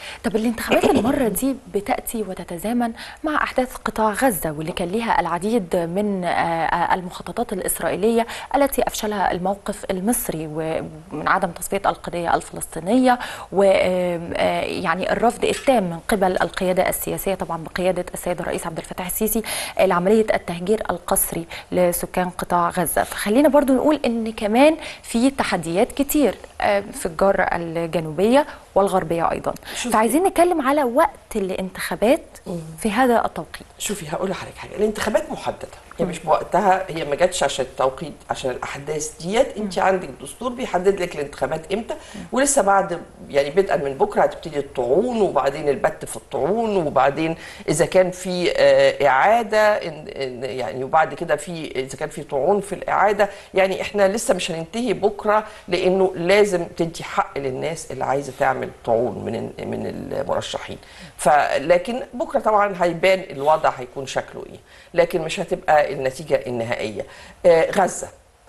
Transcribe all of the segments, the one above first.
طب الانتخابات المرة دي بتأتي وتتزامن مع أحداث قطاع غزة واللي كان ليها العديد من آه، المخططات الإسرائيلية التي أفشلها الموقف المصري ومن عدم تصفية القضية الفلسطينية ويعني الرفض التام من قبل القيادة السياسية طبعا بقيادة السيد الرئيس عبد الفتاح السيسي لعملية التهجير القسري لسكان قطاع غزة فخلينا برضو نقول إن كمان في تحديات كتير آه، في الجارة الجنوبية والغربية أيضا شوفي. فعايزين نتكلم على وقت الانتخابات في هذا التوقيت شوفي هقول لحضرتك حاجه الانتخابات محدده هي مش بوقتها هي ما جاتش عشان التوقيت عشان الاحداث ديت انت عندك دستور بيحدد لك الانتخابات امتى ولسه بعد يعني بدءا من بكره هتبتدي الطعون وبعدين البت في الطعون وبعدين اذا كان في آه، اعاده إن- إن- يعني وبعد كده في اذا كان في طعون في الاعاده يعني احنا لسه مش هننتهي بكره لانه لازم تدي حق للناس اللي عايزه تعمل طعون من من المرشحين فلكن بكره طبعا هيبان الوضع هيكون شكله ايه لكن مش هتبقى النتيجه النهائيه آه، غزه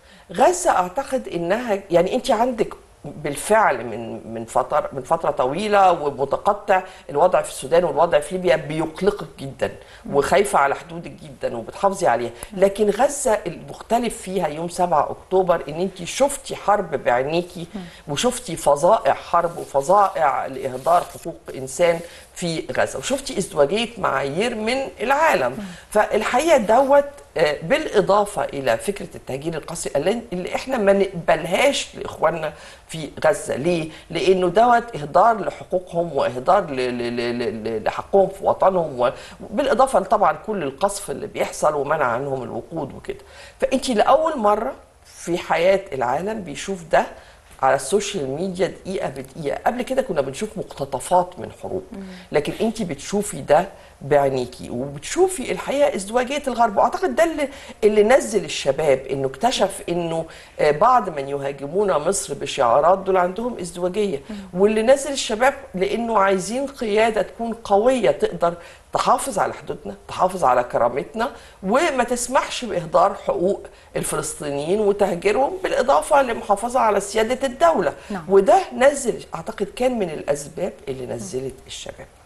غزه اعتقد انها يعني انت عندك بالفعل من من فتره من فتره طويله ومتقطع الوضع في السودان والوضع في ليبيا بيقلقك جدا وخايفه على حدودك جدا وبتحافظي عليها لكن غزه المختلف فيها يوم 7 اكتوبر ان انت شفتي حرب بعينيكي وشفتي فظائع حرب وفظائع لاهدار حقوق انسان في غزه وشفتي ازدواجيه معايير من العالم فالحقيقه دوت آه، بالاضافه الى فكره التهجير القسري اللي اللي احنا ما نقبلهاش لاخواننا في غزه ليه؟ لانه دوت اهدار لحقوقهم واهدار ل- ل- ل- ل- لحقهم في وطنهم وبالاضافه طبعا كل القصف اللي بيحصل ومنع عنهم الوقود وكده فانت لاول مره في حياه العالم بيشوف ده على السوشيال ميديا دقيقه بدقيقه قبل كده كنا بنشوف مقتطفات من حروب لكن انت بتشوفي ده بعينيكي وبتشوفي الحقيقه ازدواجيه الغرب واعتقد ده اللي, اللي نزل الشباب انه اكتشف انه آه، بعض من يهاجمون مصر بشعارات دول عندهم ازدواجيه واللي نزل الشباب لانه عايزين قياده تكون قويه تقدر تحافظ على حدودنا تحافظ على كرامتنا وما تسمحش باهدار حقوق الفلسطينيين وتهجيرهم بالاضافه للمحافظه على سياده الدوله نعم. وده نزل اعتقد كان من الاسباب اللي نزلت الشباب